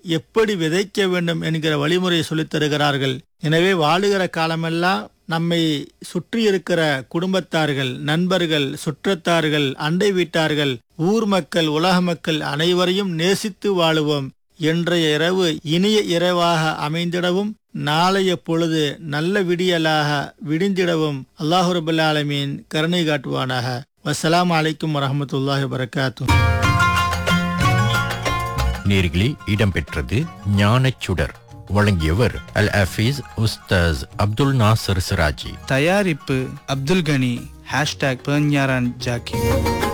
எப்படி விதைக்க வேண்டும் என்கிற வழிமுறையை சொல்லித் தருகிறார்கள் எனவே வாழுகிற காலமெல்லாம் நம்மை சுற்றி இருக்கிற குடும்பத்தார்கள் நண்பர்கள் சுற்றத்தார்கள் அண்டை வீட்டார்கள் ஊர் மக்கள் உலக மக்கள் அனைவரையும் நேசித்து வாழுவோம் இன்றைய இரவு இனிய இரவாக அமைந்திடவும் நாளைய பொழுது நல்ல விடியலாக விடிந்திடவும் அல்லாஹு ரபுல் ஆலமீன் கருணை காட்டுவானாக வஸ்ஸலாமு அலைக்கும் வரஹமத்துல்லாஹி வரகாத்து நேர்களில் இடம்பெற்றது ஞானச்சுடர் வழங்கியவர் அல் ஹஃபீஸ் உஸ்தாஸ் அப்துல் நாசர் சிராஜி தயாரிப்பு அப்துல் கனி ஹேஷ்டாக் பேஞ்ஞாரான் ஜாக்கி